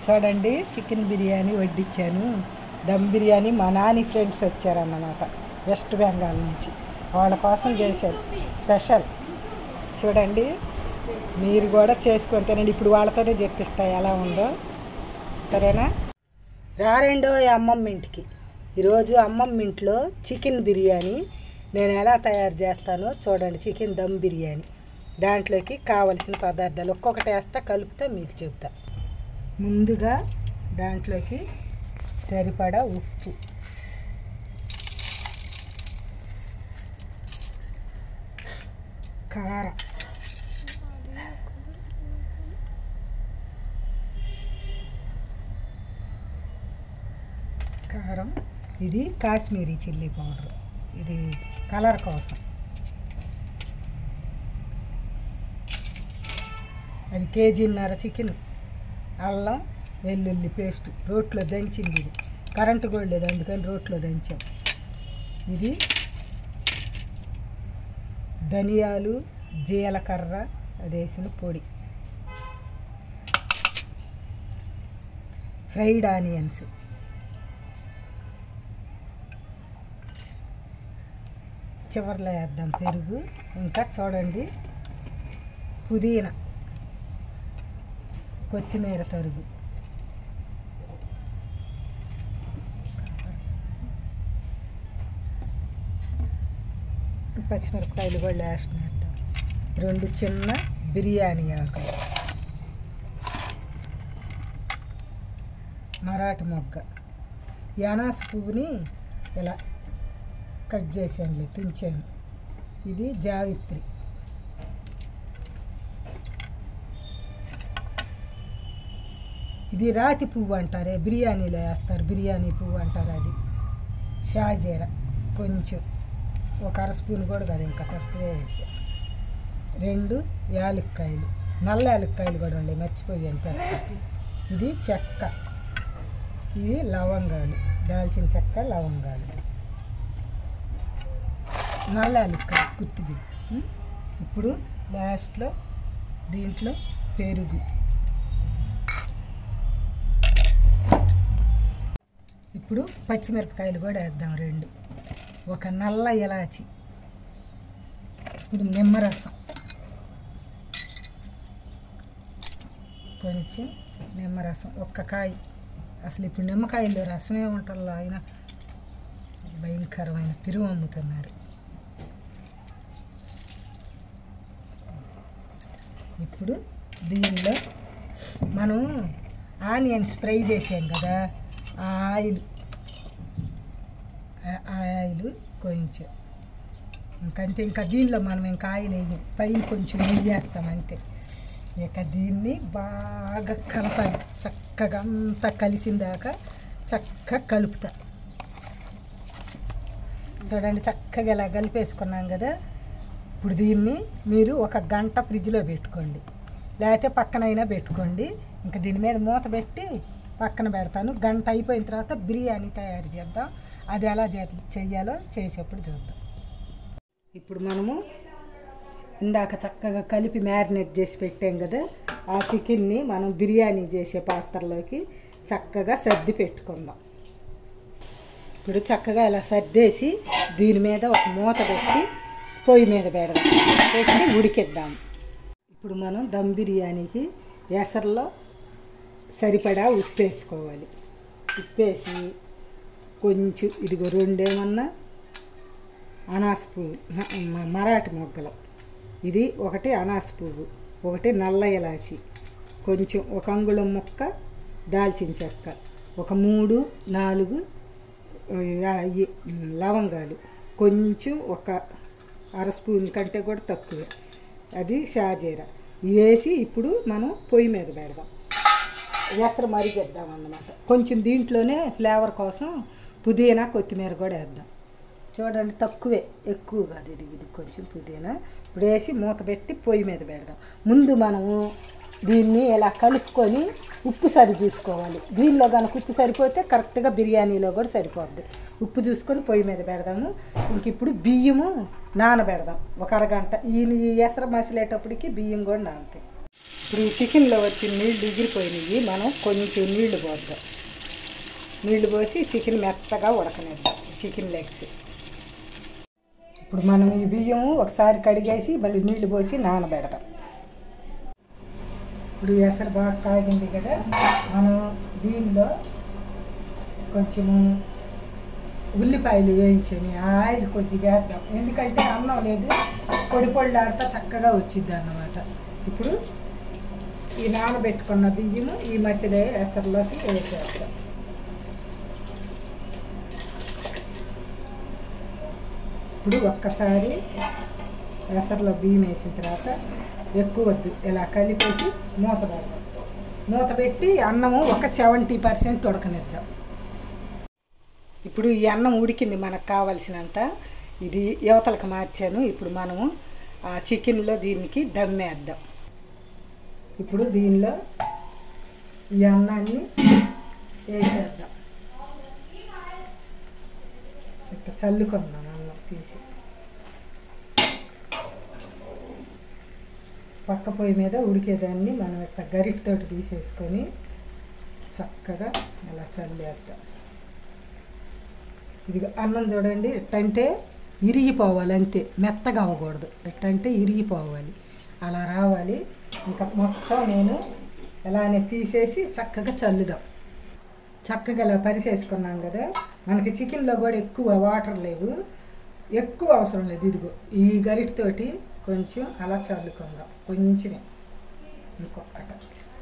చూడండి చికెన్ బిర్యానీ వడ్డించాను దమ్ బిర్యానీ మా నాని ఫ్రెండ్స్ వచ్చారన్నమాట వెస్ట్ బెంగాల్ నుంచి వాళ్ళ కోసం చేశారు స్పెషల్ చూడండి మీరు కూడా చేసుకొని తినండి ఇప్పుడు వాళ్ళతోనే చెప్పిస్తా ఎలా ఉందో సరేనా రారెండో అమ్మమ్మ ఇంటికి ఈరోజు అమ్మమ్మ ఇంట్లో చికెన్ బిర్యానీ నేను ఎలా తయారు చేస్తానో చూడండి చికెన్ దమ్ బిర్యానీ దాంట్లోకి కావలసిన పదార్థాలు ఒక్కొక్కటి వేస్తా కలుపుతా మీకు చెబుతా ముందుగా దాంట్లోకి సరిపడా ఉప్పు కారం కారం ఇది కాశ్మీరీ చిల్లీ పౌడర్ ఇది కలర్ కోసం అది కేజీన్నర చికెన్ అల్లం వెల్లుల్లి పేస్ట్ రోట్లో దంచింది ఇది కరెంటు కూడా లేదు అందుకని రోట్లో దంచాం ఇది ధనియాలు జీలకర్ర అది వేసిన పొడి ఫ్రైడ్ ఆనియన్స్ చివర్లో వేద్దాం పెరుగు ఇంకా చూడండి పుదీనా కొత్తిమీర తరుగు పచ్చిమిరపకాయలు కూడా లాస్ట్ వేద్దాం రెండు చిన్న బిర్యానీ ఆకులు మరాఠీ మొగ్గ యానాస్ పువ్వుని ఇలా కట్ చేసాను తుంచాను ఇది జావిత్రి ఇది రాతి పువ్వు అంటారే బిర్యానీలో వేస్తారు బిర్యానీ పువ్వు అంటారు అది షాజీర కొంచెం ఒక అర స్పూన్ కూడా కాదు ఇంకా తక్కువే వేసా రెండు యాలక్కాయలు నల్ల యాలక్కాయలు కూడా ఉండే మర్చిపోయాను తెస్తా ఇది చెక్క ఇవి లవంగాలు దాల్చిన చెక్క లవంగాలు నల్ల యాలక్కాయ కుట్టి జిల్ ఇప్పుడు లాస్ట్లో దీంట్లో పెరుగు ఇప్పుడు పచ్చిమిరపకాయలు కూడా వేద్దాం రెండు ఒక నల్ల ఇలాచి ఇప్పుడు నిమ్మరసం కొంచెం నిమ్మరసం ఒక్క కాయ అసలు ఇప్పుడు నిమ్మకాయల్లో రసమే ఉంటుందో ఆయన భయంకరమైన పెరుగు అమ్ముతున్నారు ఇప్పుడు దీనిలో మనం ఆనియన్స్ ఫ్రై చేసాం కదా ఆ ఆయిల్ ఆ ఆయిల్ కొంచెం ఇంకంతే ఇంకా దీనిలో మనం ఇంకా ఆయిల్ వేయం పైన కొంచెం నెయ్యి వేస్తాం అంతే ఇక దీన్ని బాగా కలపాలి చక్కగా అంతా కలిసిన దాకా చక్కగా కలుపుతా చూడండి చక్కగా ఇలా కలిపేసుకున్నాం కదా ఇప్పుడు దీన్ని మీరు ఒక గంట ఫ్రిడ్జ్లో పెట్టుకోండి లేకపోతే పక్కనైనా పెట్టుకోండి ఇంకా దీని మీద మూత పెట్టి పక్కన పెడతాను గంట అయిపోయిన తర్వాత బిర్యానీ తయారు చేద్దాం అది ఎలా చే- చెయ్యాలో చేసేప్పుడు చూద్దాం ఇప్పుడు మనము ఇందాక చక్కగా కలిపి మ్యారినేట్ చేసి పెట్టాం కదా ఆ చికెన్ని మనం బిర్యానీ చేసే పాత్రలోకి చక్కగా సర్ది పెట్టుకుందాం ఇప్పుడు చక్కగా ఇలా సర్దేసి దీని మీద ఒక మూత పెట్టి పొయ్యి మీద పెడదాం పెట్టి ఉడికిద్దాం ఇప్పుడు మనం దమ్ బిర్యానీకి ఎసర్లో సరిపడా ఉప్పు వేసుకోవాలి ఉప్పేసి కొంచెం ఇదిగో రెండేమన్నా అనాస పువ్వు మ- మ- మరాఠీ మొగ్గలు ఇది ఒకటి అనాస పువ్వు ఒకటి నల్ల ఇలాచి కొంచెం ఒక అంగుళం ముక్క దాల్చిన చెక్క ఒక మూడు నాలుగు ఆ, ఈ లవంగాలు కొంచెం ఒక అర స్పూన్ కంటే కూడా తక్కువే అది షాజీరా వేసి ఇప్పుడు మనం పొయ్యి మీద పెడదాం ఎసరు మరిగిద్దాం అన్నమాట కొంచెం దీంట్లోనే ఫ్లేవర్ కోసం పుదీనా కొత్తిమీర కూడా వేద్దాం చూడండి తక్కువే ఎక్కువ కాదు ఇది ఇది కొంచెం పుదీనా ఇప్పుడు వేసి మూత పెట్టి పొయ్యి మీద పెడదాం ముందు మనము దీన్ని ఇలా కలుపుకొని ఉప్పు సరి చూసుకోవాలి దీనిలో కనుక ఉప్పు సరిపోతే కరెక్ట్గా బిర్యానీలో కూడా సరిపోద్ది ఉప్పు చూసుకొని పొయ్యి మీద పెడదాము ఇంక ఇప్పుడు బియ్యము నానబెడదాం ఒక అరగంట ఈ ఎసరు మసిలేటప్పటికి బియ్యం కూడా నానుతాయి ఇప్పుడు ఈ చికెన్లో వచ్చిన నీళ్ళు ఎగిరిపోయినాయి మనం కొంచెం నీళ్లు పోద్దాం నీళ్లు పోసి చికెన్ మెత్తగా ఉడకనిద్దాం చికెన్ లెగ్స్ ఇప్పుడు మనం ఈ బియ్యం ఒకసారి కడిగేసి మళ్ళీ నీళ్లు పోసి నానబెడదాం ఇప్పుడు ఎసరు బాగా కాగింది కదా మనం దీనిలో కొంచెము ఉల్లిపాయలు వేయించని ఆ ఆయిల్ కొద్దిగా వేద్దాం ఎందుకంటే అన్నం లేదు పొడి పొడిలాడుతా చక్కగా వచ్చింది అన్నమాట ఇప్పుడు ఈ నానబెట్టుకున్న బియ్యము ఈ మసిలే ఎసరులోకి వేసేస్తాం ఇప్పుడు ఒక్కసారి ఎసరులో బియ్యం వేసిన తర్వాత ఎక్కువ వద్దు ఇలా కలిపేసి మూత పెడదాం మూత పెట్టి అన్నము ఒక సెవెంటీ పర్సెంట్ ఉడకనిద్దాం ఇప్పుడు ఈ అన్నం ఉడికింది మనకు కావలసినంత ఇది యువతలకు మార్చాను ఇప్పుడు మనము ఆ చికెన్లో దీనికి దమ్మేద్దాం ఇప్పుడు దీనిలో ఈ అన్నాన్ని వేసేద్దాం ఇట్లా చల్లుకుందాం అన్నం తీసి పక్క పొయ్యి మీద ఉడికేదాన్ని మనం ఇట్లా గరిటతోటి తీసేసుకొని చక్కగా అలా చల్లేద్దాం ఇది అన్నం చూడండి ఎట్టంటే ఇరిగిపోవాలి అంతే మెత్తగా అవ్వకూడదు ఎట్టంటే ఇరిగిపోవాలి అలా రావాలి ఇంకా మొత్తం నేను ఇలానే తీసేసి చక్కగా చల్లుదాం చక్కగా ఇలా పరిసేసుకున్నాం కదా మనకి చికెన్లో కూడా ఎక్కువ వాటర్ లేవు ఎక్కువ అవసరం లేదు ఇదిగో ఈ గరిటతోటి కొంచెం అలా చల్లుకుందాం కొంచెమే ఇంకొకట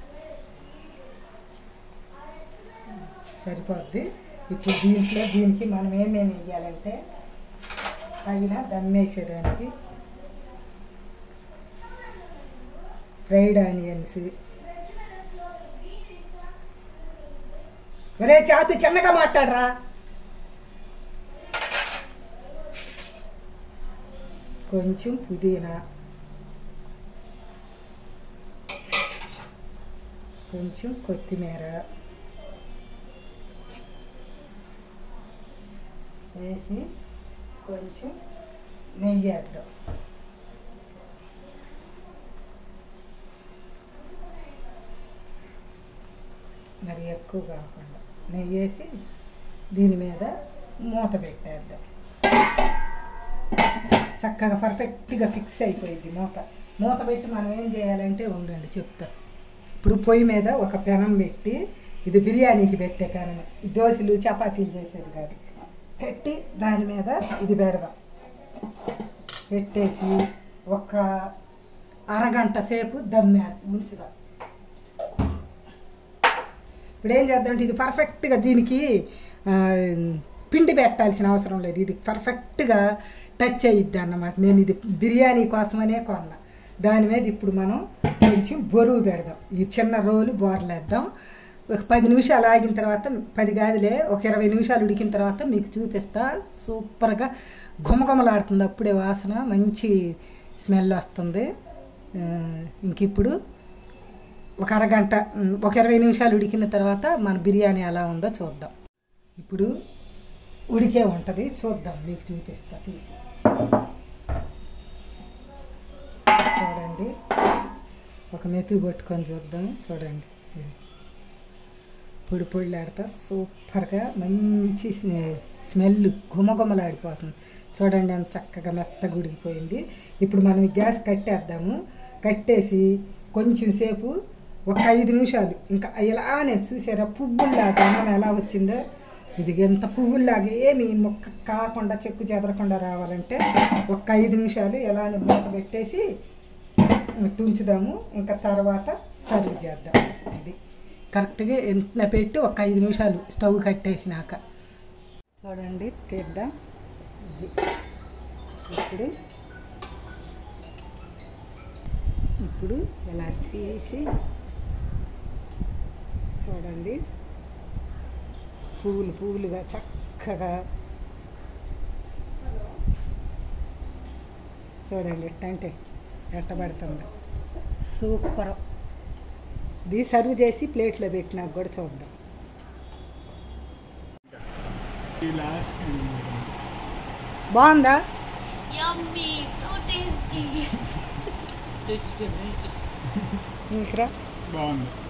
సరిపోద్ది ఇప్పుడు దీంట్లో దీనికి మనం ఏమేమి వేయాలంటే పైన దమ్మేసేదానికి ఫ్రైడ్ ఆనియన్స్ ఒరే చాతు చిన్నగా మాట్లాడరా కొంచెం పుదీనా కొంచెం కొత్తిమీర వేసి కొంచెం నెయ్యి వేద్దాం మరి ఎక్కువ కాకుండా నెయ్యి వేసి దీని మీద మూత పెట్టేద్దాం చక్కగా పర్ఫెక్ట్గా ఫిక్స్ అయిపోయింది మూత మూత పెట్టి మనం ఏం చేయాలంటే ఉండండి చెప్తా ఇప్పుడు పొయ్యి మీద ఒక పెనం పెట్టి ఇది బిర్యానీకి పెట్టే పెనం ఈ దోశలు చపాతీలు చేసేది కాదు పెట్టి దాని మీద ఇది పెడదాం పెట్టేసి ఒక అరగంట సేపు దమ్మే ఉంచుదాం ఇప్పుడు ఏం చేద్దామంటే ఇది పర్ఫెక్ట్గా దీనికి ఆ, పిండి పెట్టాల్సిన అవసరం లేదు ఇది పర్ఫెక్ట్గా టచ్ అయ్యిద్ది అన్నమాట నేను ఇది బిర్యానీ కోసమనే కొన్నా దాని మీద ఇప్పుడు మనం కొంచెం బరువు పెడదాం ఈ చిన్న రోలు బోర్లేద్దాం ఒక పది నిమిషాలు ఆగిన తర్వాత పది కాదులే ఒక ఇరవై నిమిషాలు ఉడికిన తర్వాత మీకు చూపిస్తా సూపర్గా గుమగుమలాడుతుంది అప్పుడే వాసన మంచి స్మెల్ వస్తుంది ఆ, ఇంక ఇప్పుడు ఒక అరగంట ఉమ్, ఒక ఇరవై నిమిషాలు ఉడికిన తర్వాత మన బిర్యానీ ఎలా ఉందో చూద్దాం ఇప్పుడు ఉడికే ఉంటుంది చూద్దాం మీకు చూపిస్తా తీసి చూడండి ఒక మెతుకు పట్టుకొని చూద్దాం చూడండి ఇది. పొడి పొడిలాడుతా సూపర్గా మంచి స్మె- స్మెల్ గుమగుమలాడిపోతుంది చూడండి ఎంత చక్కగా మెత్తగా ఉడికిపోయింది ఇప్పుడు మనం ఈ గ్యాస్ కట్టేద్దాము కట్టేసి కొంచెం సేపు ఒక ఐదు నిమిషాలు ఇంకా ఇలానే చూసారా పువ్వుల్లాగా అన్నం ఎలా వచ్చిందో ఇది ఎంత పువ్వుల్లాగా ఏమి మొక్క కాకుండా చెక్కు చెదరకుండా రావాలంటే ఒక ఐదు నిమిషాలు ఎలానే మూత పెట్టేసి ఇట్టు ఉంచుదాము ఇంకా తర్వాత సర్వ్ చేద్దాం ఇది కరెక్ట్గా ఎంత పెట్టి ఒక ఐదు నిమిషాలు స్టవ్ కట్టేసినాక చూడండి తీద్దాం ఇది. ఇప్పుడు ఇప్పుడు ఇలా తీసి చూడండి పువ్వులు పువ్వులుగా చక్కగా చూడండి ఎట్టంటే ఎట్టబడుతుంది సూపర్ ఇది సర్వ్ చేసి ప్లేట్లో పెట్టినాక కూడా చూద్దాం బాగుందా Yummy, so tasty. టేస్ట్ ఇంకా బాగుంది